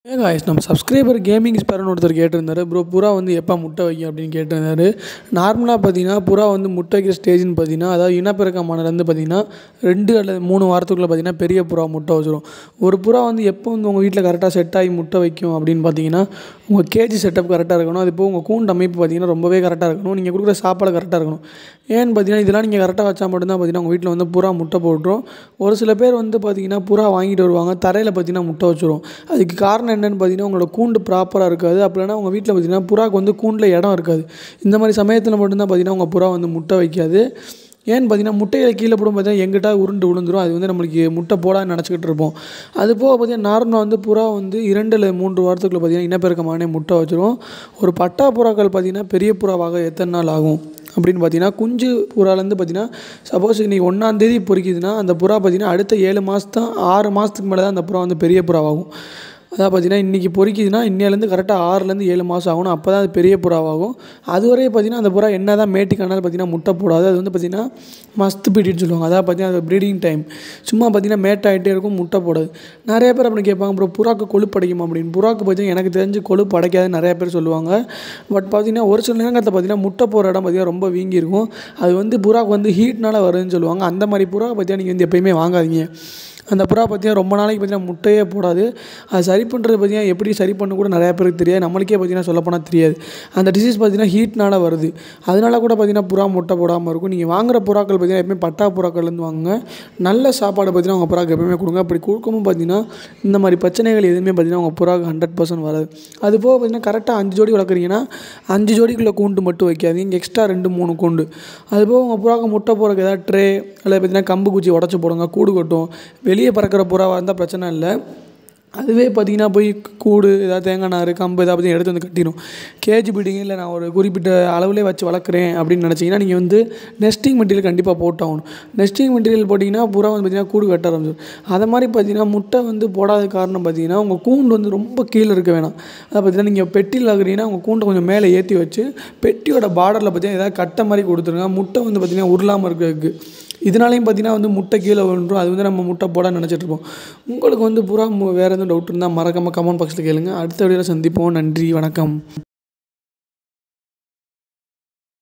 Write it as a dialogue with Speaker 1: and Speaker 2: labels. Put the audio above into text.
Speaker 1: ஏ guys நம்ம subscriber gaming ஸ்பேர்னு ஒருத்தர் கேட்டிருந்தாரு ப்ரோ புறா வந்து எப்போ முட்டை வைக்கும் அப்படின்னு கேட்டிருந்தாரு நார்மலாக பார்த்தீங்கன்னா புறா வந்து முட்டை வைக்கிற ஸ்டேஜ்னு பார்த்தீங்கன்னா அதாவது இனப்பெருக்கமானதுலேருந்து பார்த்தீங்கன்னா ரெண்டு அல்லது மூணு வாரத்துக்குள்ளே பார்த்தீங்கன்னா பெரிய புறா முட்டை வச்சிரும் ஒரு புறா வந்து எப்போ வந்து உங்கள் வீட்டில் கரெக்டாக செட் ஆகி முட்டை வைக்கும் அப்படின்னு பார்த்தீங்கன்னா உங்கள் கேஜி செட்டப் கரெக்டாக இருக்கணும் அது போக உங்கள் கூண்டு அமைப்பு பார்த்தீங்கன்னா ரொம்பவே கரெக்டாக இருக்கணும் நீங்கள் கொடுக்குற சாப்பாடு கரெக்டாக இருக்கணும் ஏன்னு பார்த்தீங்கன்னா இதெல்லாம் நீங்கள் கரெக்டாக வச்சா மட்டும்தான் பார்த்தீங்கன்னா உங்கள் வீட்டில் வந்து புறா முட்டை போட்டுரும் ஒரு சில பேர் வந்து பார்த்தீங்கன்னா புறா வாங்கிட்டு வருவாங்க தரையில் பார்த்தீங்கன்னா முட்டை வச்சிரும் அதுக்கு காரணம் என்னென்னு பார்த்தீங்கன்னா உங்களோட கூண்டு ப்ராப்பராக இருக்காது அப்படி இல்லைனா உங்கள் வீட்டில் பார்த்தீங்கன்னா புறாக்கு வந்து கூண்டில் இடம் இருக்காது இந்த மாதிரி சமயத்தில் மட்டும்தான் பார்த்தீங்கன்னா உங்கள் புறா வந்து முட்டை வைக்காது ஏன்னு பார்த்தீங்கன்னா முட்டைகளை கீழே போடும் பார்த்தீங்கன்னா எங்கிட்ட உருண்டு விழுந்துரும் அது வந்து நம்மளுக்கு முட்டை போடான்னு நினச்சிக்கிட்டு இருப்போம் அது போக பார்த்தீங்கன்னா நார்மலாக வந்து புறா வந்து இரண்டு அல்லது மூன்று வாரத்துக்குள்ள பார்த்தீங்கன்னா இனப்பெருக்கமானே முட்டை வச்சிரும் ஒரு பட்டா புறாக்கள் பார்த்தீங்கன்னா பெரிய புறாவாக எத்தனை நாள் ஆகும் அப்படின்னு பார்த்தீங்கன்னா குஞ்சு புறாலேருந்து பார்த்தீங்கன்னா சப்போஸ் இன்றைக்கி ஒன்றாந்தேதி பொரிக்குதுன்னா அந்த புறா பார்த்தீங்கன்னா அடுத்த ஏழு மாதம் ஆறு மாதத்துக்கு மேலே தான் அந்த புறா வந்து பெரிய புறாவாகும் அதாவது பார்த்தீங்கன்னா இன்றைக்கி பொரிக்குதுன்னா இன்னையிலேருந்து கரெக்டாக ஆறுலேருந்து ஏழு மாதம் ஆகணும் அப்போ தான் அது பெரிய புறாவாகும் அதுவரை பார்த்தீங்கன்னா அந்த புறா என்ன தான் மேட்டுக்கானாலும் பார்த்தீங்கன்னா முட்டை போடாது அது வந்து பார்த்திங்கன்னா மஸ்து பீடின்னு சொல்லுவாங்க அதாவது பார்த்தீங்கன்னா அது ப்ரீடிங் டைம் சும்மா பார்த்தீங்கன்னா மேட்டாகிட்டே இருக்கும் முட்டை போடாது நிறைய பேர் அப்படி கேட்பாங்க ப்ரோ புறாக்கு கொழுப்பு அடைக்குமா அப்படின்னு புறாக்கு பார்த்தீங்கன்னா எனக்கு தெரிஞ்சு கொழுப்பு அடைக்காதுன்னு நிறைய பேர் சொல்லுவாங்க பட் பார்த்தீங்கன்னா ஒரு சில நேரத்தில் பார்த்தீங்கன்னா முட்டை போகிற இடம் பார்த்தீங்கன்னா ரொம்ப வீங்கியிருக்கும் அது வந்து புறாக்கு வந்து ஹீட்னால வருதுன்னு சொல்லுவாங்க அந்த மாதிரி புறா பார்த்தீங்கன்னா நீங்கள் வந்து எப்பயுமே வாங்காதீங்க அந்த புறா பார்த்தீங்கன்னா ரொம்ப நாளைக்கு பார்த்தீங்கன்னா முட்டையே போடாது அது சரி பண்ணுறது பார்த்தீங்கன்னா எப்படி சரி பண்ண கூட நிறையா பேருக்கு தெரியாது நம்மளுக்கே பார்த்தீங்கன்னா சொல்லப்போனால் தெரியாது அந்த டிசீஸ் பார்த்தீங்கன்னா ஹீட்னால வருது அதனால கூட பார்த்தீங்கன்னா புறா முட்டை போடாமல் இருக்கும் நீங்கள் வாங்குற புறாக்கள் பார்த்தீங்கன்னா எப்பவுமே பட்டா புறாக்கள்லேருந்து வாங்குங்க நல்ல சாப்பாடு பார்த்தீங்கன்னா உங்கள் புறாக்கு எப்பவுமே கொடுங்க அப்படி கொடுக்கவும் பார்த்தீங்கன்னா இந்த மாதிரி பிரச்சனைகள் எதுவுமே பார்த்தீங்கன்னா உங்கள் புறாக்கு ஹண்ட்ரட் பர்சன்ட் வராது அது போக பார்த்தீங்கன்னா கரெக்டாக அஞ்சு ஜோடி வளர்க்குறீங்கன்னா அஞ்சு ஜோடிக்குள்ளே கூண்டு மட்டும் வைக்காதீங்க எக்ஸ்ட்ரா ரெண்டு மூணு கூண்டு அது போக உங்கள் புறாக்கு முட்டை போடுறதுக்கு ஏதாவது ட்ரே அல்லது பார்த்தீங்கன்னா கம்பு குச்சி உடச்சி போடுங்க கூடு கட்டும் வெளியே பறக்கிற புறாவாக இருந்தால் பிரச்சனை இல்லை அதுவே பார்த்தீங்கன்னா போய் கூடு ஏதாவது தேங்காய் நார் கம்பு ஏதாவது பற்றி எடுத்து வந்து கட்டிடும் கேஜி பில்டிங் இல்லை நான் ஒரு குறிப்பிட்ட அளவுலேயே வச்சு வளர்க்குறேன் அப்படின்னு நினச்சிங்கன்னா நீங்கள் வந்து நெஸ்டிங் மெட்டீரியல் கண்டிப்பாக போட்டாகணும் நெஸ்டிங் மெட்டீரியல் போட்டிங்கன்னா புறா வந்து பார்த்திங்கன்னா கூடு கட்ட ஆரம்பிச்சிடும் அதை மாதிரி பார்த்தீங்கன்னா முட்டை வந்து போடாத காரணம் பார்த்தீங்கன்னா உங்கள் கூண்டு வந்து ரொம்ப கீழே இருக்க வேணாம் அதை பார்த்தீங்கன்னா நீங்கள் பெட்டியில் ஆகுறீங்கன்னா உங்கள் கூண்டை கொஞ்சம் மேலே ஏற்றி வச்சு பெட்டியோட பார்டரில் பார்த்தீங்கன்னா ஏதாவது கட்டை மாதிரி கொடுத்துருங்க முட்டை வந்து பார்த்திங்கன்னா உருளாமல் இருக்கிறதுக்கு இதனாலையும் பார்த்தீங்கன்னா வந்து முட்டை கீழே விழுந்துரும் அது வந்து நம்ம முட்டை போட நினச்சிட்ருப்போம் உங்களுக்கு வந்து புறா வேறு எதுவும் டவுட் இருந்தால் மறக்காமல் கமெண்ட் பாக்ஸில் கேளுங்க அடுத்த வீடியோவில் சந்திப்போம் நன்றி வணக்கம்